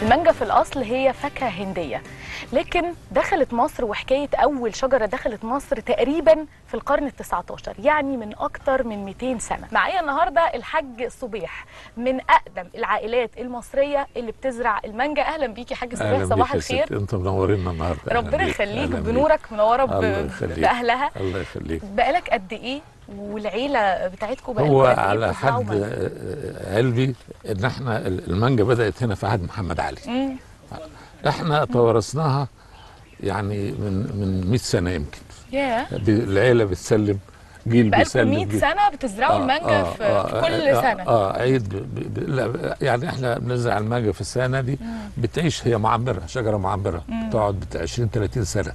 المانجا في الأصل هي فاكهة هندية لكن دخلت مصر وحكاية أول شجرة دخلت مصر تقريبا في القرن ال 19 يعني من أكتر من 200 سنة معايا النهاردة الحاج صبيح من أقدم العائلات المصرية اللي بتزرع المانجا أهلا بيكي حاج صبيح اهلا صباح بيك يا الخير ست انت منورينا النهارده أهلاً ربنا بيك. يخليك أهلاً بيك. بنورك منورة ب- الله يخليك. بأهلها الله يخليك بقالك قد إيه والعيلة بتاعتكم بقالكم هو قد إيه على بتزرعوا حد مانجا؟ آه، علمي ان احنا المانجا بدات هنا في عهد محمد علي مم. احنا توارثناها يعني من من 100 سنه يمكن ياه ب- العيله بتسلم جيل بقالكم بيسلم 100 جيل. سنة بتزرعوا المانجا في, في كل آه سنة اه عيد ب... ب... لا يعني احنا بنزرع المانجا في السنه دي بتعيش هي معمره شجره معمره بتقعد بتاع 20 30 سنه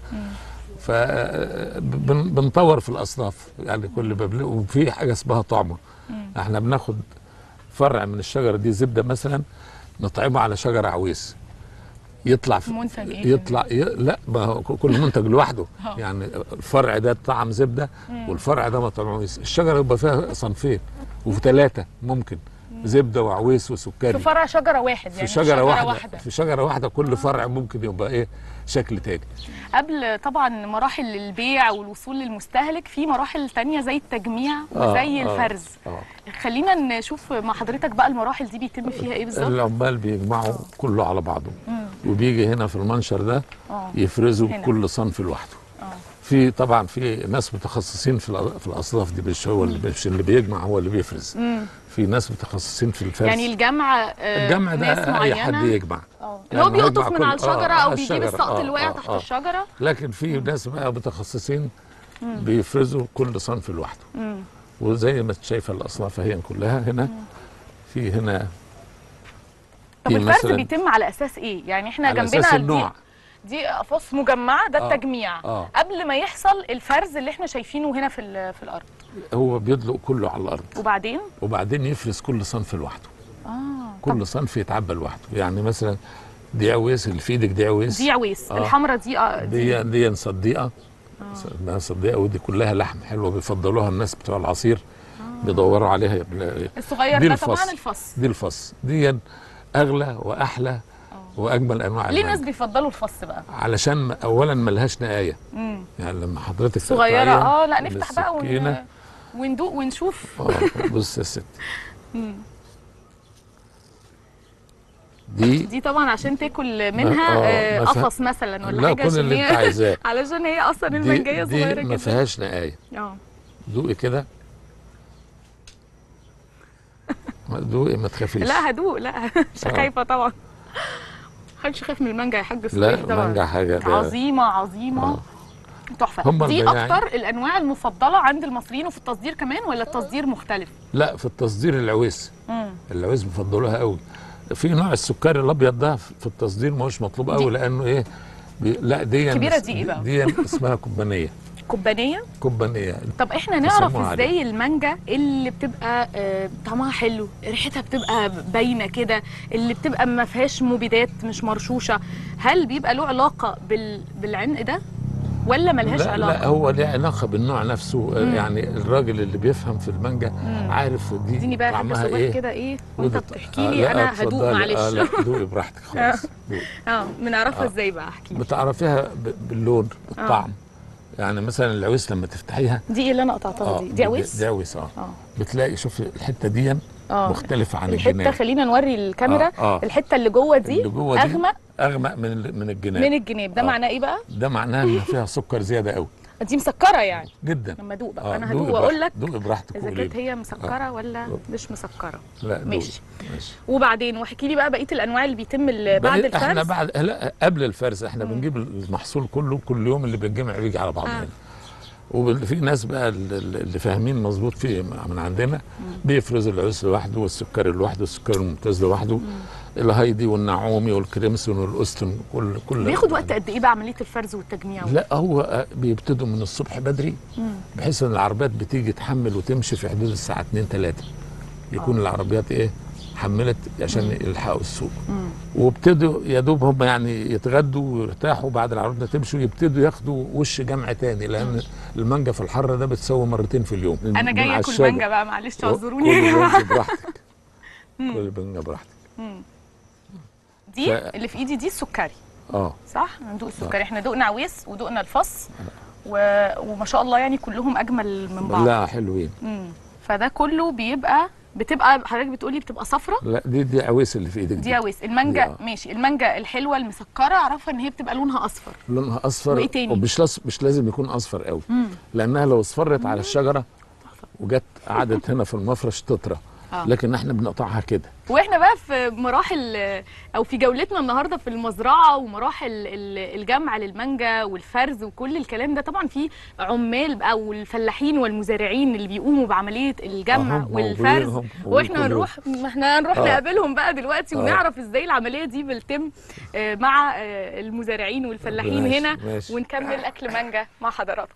فبنطور في الاصناف يعني كل باب وفي حاجه اسمها طعمه احنا بناخد فرع من الشجره دي زبده مثلا نطعمه على شجره عويس يطلع في منتج إيه يطلع ي... لا ما هو كل منتج لوحده آه. يعني الفرع ده طعم زبده والفرع ده مطعم عويس الشجره يبقى فيها صنفين وفي ثلاثه ممكن زبده وعويس في وسكري فرع شجرة واحد يعني في شجره واحده, واحدة. في شجره واحده كل فرع ممكن يبقى ايه شكل تاني قبل طبعا مراحل البيع والوصول للمستهلك في مراحل تانية زي التجميع آه، وزي آه، الفرز اه خلينا نشوف مع حضرتك بقى المراحل دي بيتم فيها ايه بالظبط العمال بيجمعوا كله على بعضه مم. وبيجي هنا في المنشر ده اه يفرزوا هنا. كل صنف لوحده اه في طبعا في ناس متخصصين في الأ- في الاصناف دي مش هو اللي مش اللي بيجمع هو اللي بيفرز مم. في ناس متخصصين في الفرز يعني الجمع آه، الجمع ناس ده اي حد معينة يجمع اه يعني اللي هو هو بيقطف يجمع من كل- على الشجرة آه، او على بيجيب الشجرة. السقط آه، اللي واقع آه، تحت آه. الشجرة لكن في ناس بقى متخصصين بيفرزوا كل صنف لوحده مم. وزي ما انت شايفه الاصناف هي كلها هنا في هنا طب في الفرز مثلاً- بيتم على اساس ايه يعني احنا على جنبنا اساس دي- النوع دي اقفاص مجمعه ده آه، التجميع آه. قبل ما يحصل الفرز اللي احنا شايفينه هنا في ال- في الارض هو بيدلق كله على الارض وبعدين وبعدين يفرز كل صنف لوحده اه كل صنف يتعبى لوحده يعني مثلا دي عويس اللي في ايدك دي عويس دي عويس آه. الحمراء دي اه دي دي دي صديقه اسمها صديقه ودي كلها لحم حلوه بيفضلوها الناس بتوع العصير بيدوروا عليها يبقى- الصغير دي ده الفص. طبعا الفص دي الفص دي اغلى واحلى واجمل انواع ليه الناس المانجا. بيفضلوا الفص بقى علشان اولا ملهاش نهايه امم يعني لما حضرتك صغيره تقطعيها اه لا نفتح بقى ون... بالسكينة، وندوق ونشوف اه بص يا ست مم. دي دي طبعا عشان تاكل منها آه، آه، مثلا- قفص مثلا ولا لا حاجه كل عشان اللي هي- انت عايزاه علشان هي اصلا دي, المانجايه دي صغيره ما جدا فيهاش نهايه اه دوقي كده دوقي ما تخافيش لا هدوق لا مش آه. خايفه طبعا محدش خايف من المانجا يا حاج لا صبيح طبعا مانجا حاجه ده- عظيمه عظيمه آه. تحفه هم دي البياعين. اكتر الانواع المفضله عند المصريين وفي التصدير كمان ولا التصدير مختلف لا في التصدير العويس امم العويس بيفضلوها قوي في نوع السكري الابيض ده في التصدير ما هوش مطلوب قوي لانه ايه بي لا دي كبيرة دي إيه بقى؟ دي اسمها كوبانيه كوبانيه كوبانيه طب احنا نعرف بيسموها ازاي المانجا اللي بتبقى آه، طعمها حلو ريحتها بتبقى باينه كده اللي بتبقى ما فيهاش مبيدات مش مرشوشه هل بيبقى له علاقه بال... بالعنق ده ولا ملهاش لا, علاقه لا هو ليه علاقه بالنوع نفسه مم. يعني الراجل اللي بيفهم في المانجا مم. عارف دي اديني بقى يا حاج طعمها صباح ايه كده ايه وانت ودي- بتحكي آه، لي لا، انا اتفضلي. هدوق آه معلش لا دوقي براحتك خالص دوقي. اه بنعرفها آه. ازاي بقى احكي لي. بتعرفيها ب- باللون بالطعم يعني مثلا العويس لما تفتحيها دي ايه اللي انا قطعتها دي دي عويس دي عويس اه اه بتلاقي شوفي الحته دي اه مختلفه عن الحته الجنان خلينا نوري الكاميرا آه، آه. الحته اللي جوه دي اللي جوه دي اغمق اغمق من ال- من الجنان من الجناب ده آه. معناه ايه بقى ده معناه ان فيها سكر زياده قوي دي مسكره يعني جدا لما ادوق بقى آه، انا دوقي هدوق واقول لك براحتك- دوقي براحتك اذا وقولي كانت لي. هي مسكره ولا مش مسكره لا دوقي. ماشي. ماشي وبعدين واحكي لي بقى بقيه الانواع اللي بيتم ال- بعد بقيت- احنا الفرز بعد لا قبل الفرز احنا بنجيب المحصول كله كل يوم اللي بنجمع بيجي على بعض آه. هنا وفي ناس بقى ال- ال- اللي فاهمين مظبوط في من عندنا بيفرز العس لوحده والسكري لوحده والسكري الممتاز لوحده الهايدي والنعومي والكريمسون والاستون كل كل بياخد وقت قد ايه بقى عمليه الفرز والتجميع لا هو بيبتدوا من الصبح بدري مم. بحيث ان العربيات بتيجي تحمل وتمشي في حدود الساعه 2 3 يكون العربيات ايه حملت عشان يلحقوا السوق مم. وابتدوا يا دوب هم يعني يتغدوا ويرتاحوا بعد العربيات تمشي ويبتدوا ياخدوا وش جمع تاني لان المانجا في الحر ده بتسوي مرتين في اليوم انا من جايه على اكل الشجر. مانجا بقى معلش كل اعذروني يا مانجا جماعه براحتك كل مانجا براحتك مم. دي ف- اللي في ايدي دي السكري اه صح ندوق السكري احنا دقنا عويس ودقنا الفص و... وما شاء الله يعني كلهم اجمل من بعض لا حلوين مم. فده كله بيبقى بتبقى حضرتك بتقولي بتبقى صفرة لا دي دي عويس اللي في ايدك دي عويس المانجا دي آه. ماشي المانجا الحلوه المسكره اعرفها ان هي بتبقى لونها اصفر لونها اصفر وإيه تاني؟ ومش لس... مش لازم يكون اصفر قوي لانها لو اصفرت على الشجره وجت قعدت هنا في المفرش تطرى آه. لكن احنا بنقطعها كده واحنا بقى في مراحل او في جولتنا النهارده في المزرعه ومراحل ال- الجمع للمانجا والفرز وكل الكلام ده طبعا في عمال بقى والفلاحين والمزارعين اللي بيقوموا بعمليه الجمع أهم والفرز موجودين هم واحنا كل يوم. هنروح ما احنا هنروح آه. نقابلهم بقى دلوقتي آه. ونعرف ازاي العمليه دي بتتم آه، مع آه، المزارعين والفلاحين ماشي، هنا ماشي. ونكمل اكل مانجا مع حضراتكم